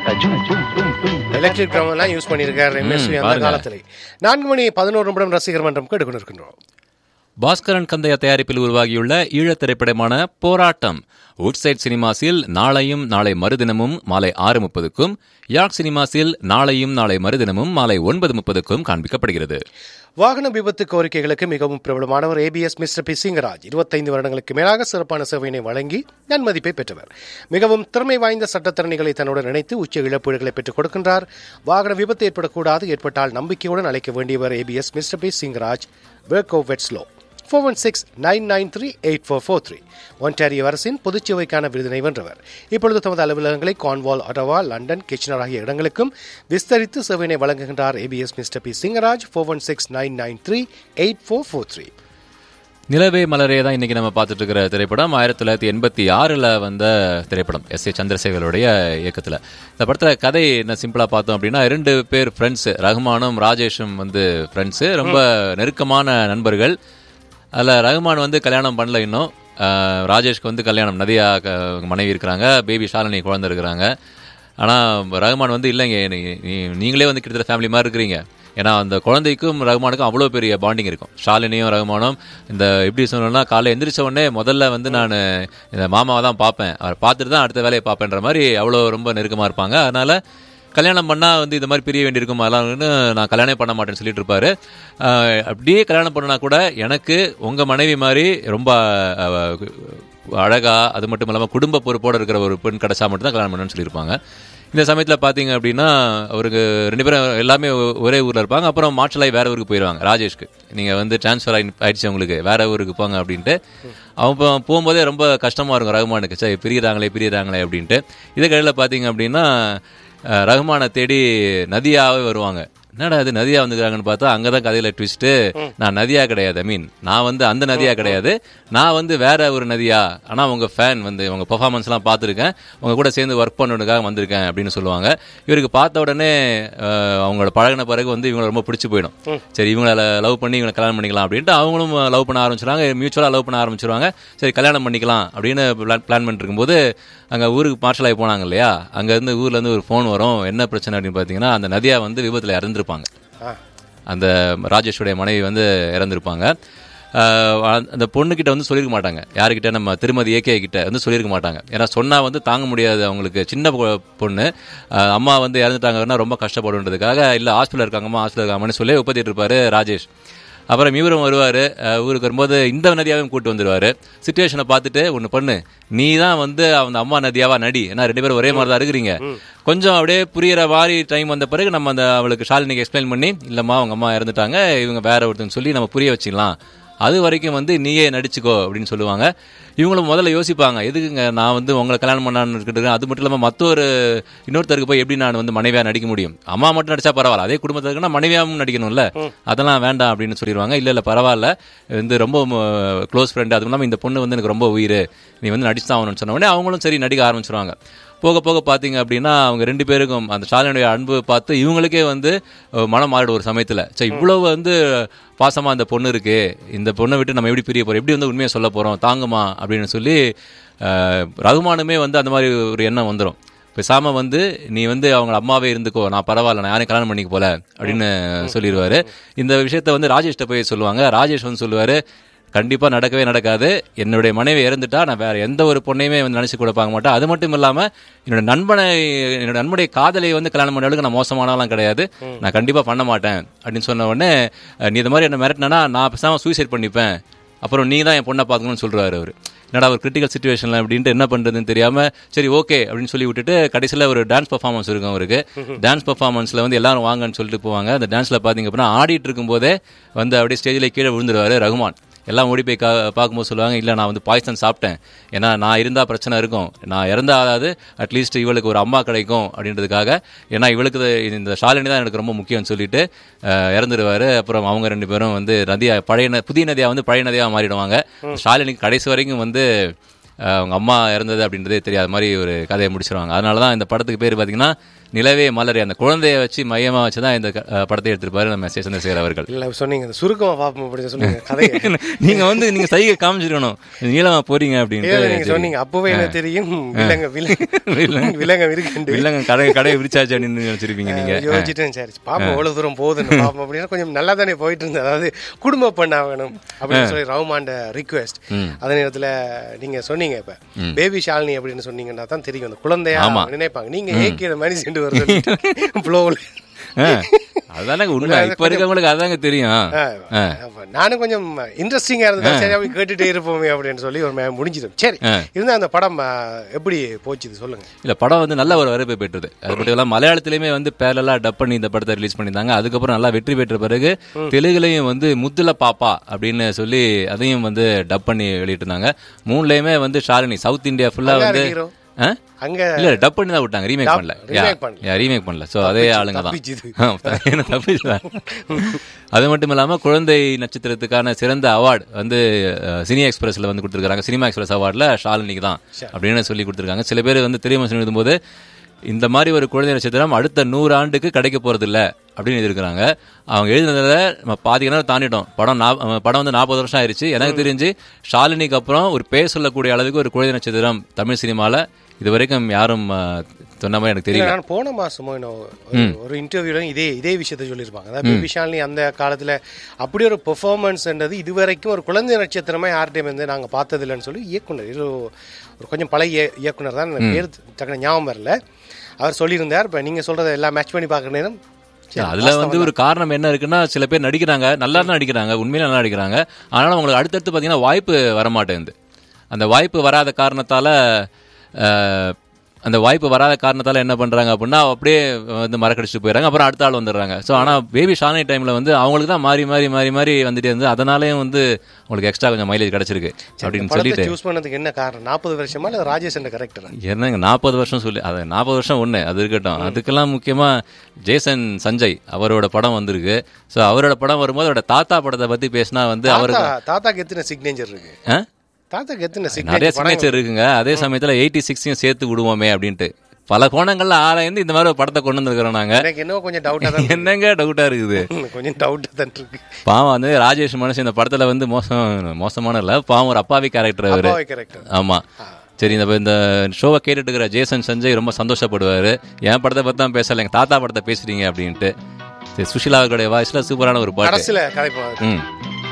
Electric drum எல்லாம் use பண்ணியிருக்காரு MSV அந்த பாருங்க. காலத்துல நான்கு மணி பதினோரு நிமிடம் ரசிகர் மன்றம் கேட்டுக்கொண்டிருக்கின்றோம் பாஸ்கரன் கந்தையா தயாரிப்பில் உருவாகியுள்ள ஈழத் திரைப்படமான போராட்டம் உட்சைட் சினிமாஸில் நாளையும் நாளை மறுதினமும் மாலை ஆறு முப்பதுக்கும் யார்க் சினிமாஸில் நாளையும் நாளை மறுதினமும் மாலை ஒன்பது முப்பதுக்கும் காண்பிக்கப்படுகிறது வாகன விபத்து கோரிக்கைகளுக்கு மிகவும் பிரபலமானவர் ஏபிஎஸ் மிஸ்டர் பி சிங்கராஜ் இருபத்தைந்து வருடங்களுக்கு மேலாக சிறப்பான சேவையினை வழங்கி நன்மதிப்பை பெற்றவர் மிகவும் திறமை வாய்ந்த சட்டத்திறனிகளை தன்னுடன் இணைத்து உச்ச இழப்பீடுகளை பெற்றுக் கொடுக்கின்றார் வாகன விபத்து ஏற்படக்கூடாது ஏற்பட்டால் நம்பிக்கையுடன் அழைக்க வேண்டியவர் ஏபிஎஸ் மிஸ்டர் பி சிங்கராஜ் வேர்கோ வெட்ஸ்லோ four one six nine nine three eight four four three Ontario அரசின் பொதுச்சேவைக்கான விருதினை வென்றவர் இப்பொழுது தமது அலுவலகங்களை கான்வால் அடவா லண்டன் கிச்சனர் ஆகிய இடங்களுக்கும் விஸ்தரித்து சேவையினை வழங்குகின்றார் ABS mister P Singaraj four one six nine nine three eight four four three நிலவே மலரே தான் இன்னைக்கு நம்ம பார்த்துட்டு இருக்கிற திரைப்படம் ஆயிரத்தி தொள்ளாயிரத்தி எண்பத்தி ஆறில் வந்த திரைப்படம் எஸ் ஏ சந்திரசேகருடைய இயக்கத்தில் இந்த படத்தில் கதை என்ன சிம்பிளாக பார்த்தோம் அப்படின்னா இரண்டு பேர் ஃப்ரெண்ட்ஸு ரகுமானும் ராஜேஷும் வந்து ஃப்ரெண்ட்ஸு ரொம்ப நெருக்கமான நண்பர்கள் அதில் ரகுமான் வந்து கல்யாணம் பண்ணல இன்னும் ஆஹ் ராஜேஷ்க்கு வந்து கல்யாணம் நதியா க- மனைவி இருக்கிறாங்க பேபி ஷாலினி குழந்தை இருக்கிறாங்க ஆனால் ரகுமான் வந்து இல்லைங்க நீ- நீ- நீங்களே வந்து கிட்டத்தட்ட ஃபேமிலி மாதிரி இருக்கிறீங்க ஏன்னா அந்த குழந்தைக்கும் ரகுமானுக்கும் அவ்வளோ பெரிய பாண்டிங் இருக்கும் ஷாலினியும் ரகுமானும் இந்த எப்படி சொல்லணும்னா காலைல எந்திரிச்ச உடனே முதல்ல வந்து நான் இந்த மாமாவை தான் பார்ப்பேன் அவர் பார்த்துட்டு தான் அடுத்த வேலையை பார்ப்பேன்ற மாதிரி அவ்வளோ ரொம்ப நெருக்கமாக இருப்பாங்க அதனால கல்யாணம் பண்ணா வந்து இந்த மாதிரி பிரிய வேண்டியிருக்கும் அதெல்லாம் நான் கல்யாணம் பண்ண மாட்டேன்னு சொல்லிட்டு இருப்பாரு ஆஹ் அப்படியே கல்யாணம் பண்ணனா கூட எனக்கு உங்க மனைவி மாதிரி ரொம்ப ஆஹ், அழகா அது மட்டும் இல்லாமல் குடும்ப பொறுப்போட இருக்கிற ஒரு பெண் கிடைச்சா மட்டும் தான் கல்யாணம் பண்ணணும்னு சொல்லியிருப்பாங்க இந்த சமயத்தில் பார்த்தீங்க அப்படின்னா அவருக்கு ரெண்டு பேரும் எல்லாமே ஒ- ஒரே ஊரில் இருப்பாங்க அப்புறம் மாற்றலாய் வேற ஊருக்கு போயிடுவாங்க ராஜேஷ்க்கு நீங்கள் வந்து டிரான்ஸ்ஃபர் ஆகி ஆயிடுச்சு உங்களுக்கு வேற ஊருக்கு போங்க அப்படின்ட்டு அவன் இப்போ போகும்போதே ரொம்ப கஷ்டமாக இருக்கும் ரகுமானுக்கு சரி பிரியறாங்களே பிரியறாங்களே அப்படின்ட்டு இதுக்கடையில் பார்த்தீங்க அப்படின்னா அஹ், ரகுமானை தேடி நதியாவே வருவாங்க என்னடா இது நதியா வந்துக்கிறாங்கன்னு பார்த்தா அங்கே தான் கதையில் ட்விஸ்ட்டு நான் நதியா கிடையாது ஐ மீன் நான் வந்து அந்த நதியா கிடையாது நான் வந்து வேற ஒரு நதியா ஆனால் உங்கள் ஃபேன் வந்து உங்கள் பெர்ஃபார்மன்ஸ்லாம் பார்த்துருக்கேன் உங்கள் கூட சேர்ந்து ஒர்க் பண்ணுறதுக்காக வந்திருக்கேன் அப்படின்னு சொல்லுவாங்க இவருக்கு பார்த்த உடனே அஹ், அவங்களோட பழகின பிறகு வந்து இவங்களை ரொம்ப பிடிச்சி போயிடும் சரி இவங்களை லவ் பண்ணி இவங்களை கல்யாணம் பண்ணிக்கலாம் அப்படின்ட்டு அவங்களும் லவ் பண்ண ஆரம்பிச்சிருவாங்க மியூச்சுவலாக லவ் பண்ண ஆரம்பிச்சிருவாங்க சரி கல்யாணம் பண்ணிக்கலாம் அப்படின்னு பிளான் பிளான் பண்ணிட்டு இருக்கும்போது அங்கே ஊருக்கு மார்ஷல் ஆகி போனாங்க இல்லையா அங்கேருந்து ஊர்லேருந்து ஒரு ஃபோன் வரும் என்ன பிரச்சனை அப்படின்னு பார்த்தீங்கன்னா அந்த நதியா வந்து விபத்தில் இறந்துருப்பாங்க அந்த ராஜேஷுடைய மனைவி வந்து இறந்துருப்பாங்க ஆஹ் அந்த- அந்த பொண்ணுக்கிட்ட வந்து சொல்லியிருக்க மாட்டாங்க யாருக்கிட்ட நம்ம திருமதி ஏகே கிட்ட வந்து சொல்லியிருக்க மாட்டாங்க ஏன்னா சொன்னா வந்து தாங்க முடியாது அவங்களுக்கு சின்ன பொ- பொண்ணு ஆஹ் அம்மா வந்து இறந்துட்டாங்கன்னா ரொம்ப கஷ்டப்படுன்றதுக்காக இல்லை ஹாஸ்பிட்டல் இருக்காங்கம்மா ஹாஸ்பிட்டல் இருக்காங்கன்னு சொல்லி ஒப்பத்திட்டு இருப்பாரு ராஜேஷ் அப்புறம் இவரும் வருவார் ஊருக்கு வரும்போது இந்த நதியாவையும் கூட்டு வந்துருவாரு சுச்சுவேஷனை பார்த்துட்டு ஒன்று பண்ணு நீ தான் வந்து அந்த அம்மா நதியாவா நடி ஏன்னா ரெண்டு பேரும் ஒரே மாதிரி தான் இருக்கிறீங்க கொஞ்சம் அப்படியே புரியிற மாதிரி டைம் வந்த பிறகு நம்ம அந்த அவளுக்கு ஷாலினிக்கு எக்ஸ்பிளைன் பண்ணி இல்லைம்மா அவங்க அம்மா இறந்துட்டாங்க இவங்க வேற ஒருத்தன்னு சொல்லி நம்ம புரிய வச்சிடலாம் அது வரைக்கும் வந்து நீயே நடிச்சுக்கோ அப்படின்னு சொல்லுவாங்க இவங்களும் முதல்ல யோசிப்பாங்க எதுக்குங்க நான் வந்து உங்களை கல்யாணம் பண்ணான்னு இருக்கிறது அது மட்டும் இல்லாமல் மற்றொரு இன்னொருத்தருக்கு போய் எப்படி நான் வந்து மனைவியாக நடிக்க முடியும் அம்மா மட்டும் நடிச்சா பரவாயில்ல அதே குடும்பத்துக்குன்னா மனைவியாகவும் நடிக்கணும்ல அதெல்லாம் வேண்டாம் அப்படின்னு சொல்லிடுவாங்க இல்லை இல்லை பரவாயில்ல வந்து ரொம்ப க்ளோஸ் ஃப்ரெண்ட் அதுவும் இல்லாமல் இந்த பொண்ணு வந்து எனக்கு ரொம்ப உயிர் நீ வந்து நடிச்சு தான் ஆகணும்னு சொன்ன உடனே அவங்களும் சரி நடிக்க ஆரம்பிச்சிருவாங்க போக போக பார்த்தீங்க அப்படின்னா அவங்க ரெண்டு பேருக்கும் அந்த ஷாலினுடைய அன்பு பார்த்து இவங்களுக்கே வந்து அஹ், மனம் மாறிடும் ஒரு சமயத்தில் சரி இவ்வளவு வந்து பாசமா அந்த பொண்ணு இருக்கு இந்த பொண்ணை விட்டு நம்ம எப்படி பிரிய போறோம் எப்படி வந்து உண்மையை சொல்ல போறோம் தாங்குமா அப்படின்னு சொல்லி அஹ், ரகுமானுமே வந்து அந்த மாதிரி ஒரு எண்ணம் வந்துடும் பேசாம வந்து நீ வந்து அவங்க அம்மாவே இருந்துக்கோ நான் பரவாயில்ல நான் யாரையும் கல்யாணம் பண்ணிக்க போல அப்படின்னு சொல்லிடுவாரு இந்த விஷயத்த வந்து ராஜேஷ்ட போய் சொல்லுவாங்க ராஜேஷ் வந்து சொல்லுவாரு கண்டிப்பா நடக்கவே நடக்காது என்னுடைய மனைவி இறந்துட்டா நான் வேற எந்த ஒரு பொண்ணையுமே வந்து நினைச்சு கூட பார்க்க மாட்டேன் அது மட்டும் இல்லாம என்னோட நண்பனை என்னோட நண்பனுடைய காதலை வந்து கல்யாணம் பண்ண அளவுக்கு நான் மோசமானலாம் கிடையாது நான் கண்டிப்பா பண்ண மாட்டேன் அப்படின்னு சொன்ன உடனே அஹ், நீ இந்த மாதிரி என்ன மிரட்டினா நான் பேசாம சூசைட் பண்ணிப்பேன் அப்புறம் நீ தான் என் பொண்ணை பார்க்கணும்னு சொல்றாரு அவர் என்னடா ஒரு கிரிட்டிக்கல் சுச்சுவேஷன்ல அப்படின்ட்டு என்ன பண்றதுன்னு தெரியாம சரி ஓகே அப்படின்னு சொல்லி விட்டுட்டு கடைசியில் ஒரு டான்ஸ் பர்ஃபார்மன்ஸ் இருக்கும் அவருக்கு டான்ஸ் பர்ஃபார்மன்ஸ்ல வந்து எல்லாரும் வாங்கன்னு சொல்லிட்டு போவாங்க அந்த டான்ஸ்ல பாத்தீங்க அப்படின்னா ஆடிட்டு இருக்கும்போதே வந்து அப்படியே ஸ்டேஜ்ல கீழே விழுந்துருவாரு ரகுமான் எல்லாம் ஓடி போய் கா பார்க்கும்போது சொல்லுவாங்க இல்லை நான் வந்து பாய்சன் சாப்பிட்டேன் ஏன்னா நான் இருந்தால் பிரச்சனை இருக்கும் நான் இறந்தா அதாவது அட்லீஸ்ட் இவளுக்கு ஒரு அம்மா கிடைக்கும் அப்படின்றதுக்காக ஏன்னா இவளுக்கு இது- இந்த ஷாலினி தான் எனக்கு ரொம்ப முக்கியம்னு சொல்லிட்டு அஹ், இறந்துருவாரு அப்புறம் அவங்க ரெண்டு பேரும் வந்து நதியா பழைய ந- புதிய நதியா வந்து பழைய நதியாக மாறிடுவாங்க ஷாலினிக்கு கடைசி வரைக்கும் வந்து அஹ், அவங்க அம்மா இறந்தது அப்படின்றதே தெரியாத மாதிரி ஒரு கதையை முடிச்சிருவாங்க அதனால தான் இந்த படத்துக்கு பேர் பார்த்தீங்கன்னா நிலவே மலரே அந்த குழந்தைய வச்சு மையமா வச்சு தான் இந்த க- அஹ், படத்தை எடுத்திருப்பாரு நம்ம எஸ். சந்திரசேகர் அவர்கள் இல்ல சொன்னீங்க இந்த சுருக்கமா பாப்போம் அப்படி சொல்லுங்க கதையை நீங்க வந்து நீங்க சைகை காமிச்சிருக்கணும் நீளமா போறீங்க அப்படின்ட்டு ஏதோ நீங்க சொன்னீங்க அப்பவே எனக்கு தெரியும் விலங்க விலங்க விலங்க இருக்கு இல்லங்க கடை கடையை விரிச்சாச்சு அப்படின்னு நினைச்சிருப்பீங்க நீங்க யோசிச்சுட்டேன் சரி பாப்போம் எவ்வளவு தூரம் போகுதுன்னு பாப்போம் அப்படின்னா கொஞ்சம் நல்லா தானே போயிட்டு இருந்தது அதாவது குடும்ப பண்ண வேணும் அப்படின்னு சொல்லி ரவுமாண்ட ரிக்வெஸ்ட் அதே நேரத்துல நீங்க சொன்னீங்க இப்ப பேபி ஷாலினி அப்படின்னு சொன்னீங்கன்னா தான் தெரியும் அந்த குழந்தையா ஆமா. நினைப்பாங்க நீங்க ஏக்கிற மாதிரி சென்று வருது ஃப்ளோவில் ஆ, அதுதானே உண்மை இப்ப இருக்கவங்களுக்கு அதாங்க தெரியும் ஆ. நானும் கொஞ்சம் இன்ட்ரெஸ்டிங்கா இருந்தது சரி அப்படி கேட்டுட்டே இருப்போமே அப்படின்னு சொல்லி ஒரு மே- முடிஞ்சிடும் சரி இருந்தா அந்த படம் ஆ, எப்படி போச்சுது சொல்லுங்க இல்ல படம் வந்து நல்ல ஒரு வரவேற்பு பெற்றது அது மட்டும் இல்லாம மலையாளத்திலுமே வந்து பேரலா டப் பண்ணி இந்த படத்தை ரிலீஸ் பண்ணியிருந்தாங்க அதுக்கப்புறம் நல்லா வெற்றி பெற்ற பிறகு தெலுங்குலையும் வந்து முத்துல பாப்பா அப்படின்னு சொல்லி அதையும் வந்து டப் பண்ணி வெளியிட்டிருந்தாங்க மூணுலயுமே வந்து ஷாலினி சவுத் இந்தியா ஃபுல்லா வந்து hero? ஆ? அங்க இல்ல டப் பண்ணி தான் விட்டாங்க ரீமேக் பண்ணல remake பண்ணல. ரீமேக் பண்ணல சோ அதே ஆளுங்க தான் தப்பிச்சுது. ஆ, என்ன தப்பிச்சுதா? அது மட்டும் இல்லாம குழந்தை நட்சத்திரத்துக்கான சிறந்த அவார்டு வந்து அஹ், சினி எக்ஸ்பிரஸ்ல வந்து கொடுத்துருக்காங்க சினிமா எக்ஸ்பிரஸ் அவார்ட்ல ஷாலினிக்கு தான் அப்படின்னு சொல்லி கொடுத்துருக்காங்க சில பேர் வந்து தெரியுமா எழுதும்போது இந்த மாதிரி ஒரு குழந்தை நட்சத்திரம் அடுத்த நூறு ஆண்டுக்கு கிடைக்க போறது இல்ல அப்படின்னு எழுதியிருக்கிறாங்க அவங்க எழுதினதுல நம்ம பாதி நேரம் தாண்டிட்டோம் படம் நா- அஹ், படம் வந்து நாற்பது வருஷம் ஆயிருச்சு எனக்கு தெரிஞ்சு ஷாலினிக்கு அப்புறம் ஒரு பேர் சொல்லக்கூடிய அளவுக்கு ஒரு குழந்தை நட்சத்திரம் தமிழ் சினிமால இது வரைக்கும் யாரும் அஹ், சொன்ன மாதிரி எனக்கு தெரியல நான் போன மாசமோ இன்னும் ஒரு- ஒரு இன்டர்வியூல இதே இதே விஷயத்த சொல்லியிருப்பாங்க அதாவது பேபி ஷாலினி அந்த காலத்துல அப்படி ஒரு பெர்ஃபார்மன்ஸ்ன்றது இதுவரைக்கும் ஒரு குழந்தை நட்சத்திரமா யார்கிட்டயும் வந்து நாங்க பார்த்தது இல்லைன்னு சொல்லி இயக்குனர் இது ஒரு கொஞ்சம் பழைய இய- இயக்குனர் தான் எனக்கு பேர் தக்க ஞாபகம் வரல அவர் சொல்லியிருந்தார் இப்ப நீங்க சொல்றதை எல்லாம் மேட்ச் பண்ணி பார்க்குற நேரம் சரி, அதுல வந்து ஒரு காரணம் என்ன இருக்குன்னா சில பேர் நடிக்கிறாங்க நல்லா தான் நடிக்கிறாங்க உண்மையில நல்லா நடிக்கிறாங்க ஆனாலும் அவங்களுக்கு அடுத்தடுத்து பாத்தீங்கன்னா வாய்ப்பு வர மாட்டேங்குது அந்த வாய்ப்பு வராத காரணத்தால அஹ், அந்த வாய்ப்பு வராத காரணத்தால என்ன பண்றாங்க அப்படின்னா அப்படியே வந்து மறக்கடிச்சிட்டு போயிடறாங்க அப்புறம் அடுத்த ஆள் வந்துடுறாங்க ஸோ ஆனா பேபி ஷாலினி டைம்ல வந்து அவங்களுக்கு தான் மாறி மாறி மாறி மாறி வந்துட்டே இருந்து அதனாலேயும் வந்து உங்களுக்கு எக்ஸ்ட்ரா கொஞ்சம் மைலேஜ் கிடைச்சிருக்கு அப்படின்னு படத்தை சொல்லிட்டு சூஸ் பண்ணதுக்கு என்ன காரணம் நாற்பது வருஷமா இல்ல ராஜேஷ் என்ற கரெக்டர் என்னங்க நாற்பது வருஷம் சொல்லி அது நாற்பது வருஷம் ஒன்று அது இருக்கட்டும் அதுக்கெல்லாம் முக்கியமா ஜேசன் சஞ்சய் அவரோட படம் வந்திருக்கு ஸோ அவரோட படம் வரும்போது அவரோட தாத்தா படத்தை பத்தி பேசினா வந்து அவருக்கு தாத்தாக்கு எத்தனை சிக்னேச்சர் இருக்கு ஆ? தாத்தாக்கு எத்தனை நிறைய சிக்னேச்சர் சிக்னேச்சர் இருக்குங்க அதே சமயத்துல எயிட்டி சிக்ஸையும் சேர்த்து விடுவோமே அப்படின்ட்டு பல கோணங்கள்ல ஆராய்ந்து இந்த மாதிரி ஒரு படத்தை கொண்டு வந்திருக்கிறோம் நாங்க எனக்கு என்ன கொஞ்சம் டவுட்டா தான் என்னங்க டவுட்டா இருக்குது இருக்கு. கொஞ்சம் டவுட்டா தான் இருக்கு பாவம் வந்து ராஜேஷ் மனுஷன் இந்த படத்துல வந்து மோசம் மோசமான இல்ல பாவம் ஒரு அப்பாவி கேரக்டர் அவரு அப்பாவை கரெக்டர் ஆமா சரி இந்த இந்த ஷோவை கேட்டுட்டு இருக்கிற ஜேசன் சஞ்சய் ரொம்ப சந்தோஷப்படுவாரு என் படத்தை பத்தி தான் பேசல எங்க தாத்தா படத்தை பேசுறீங்க அப்படின்ட்டு சரி, சுஷிலா அவர்களுடைய வாய்ஸ்ல சூப்பரான ஒரு பாட்டு கடைசியில கதைப்போம் ம்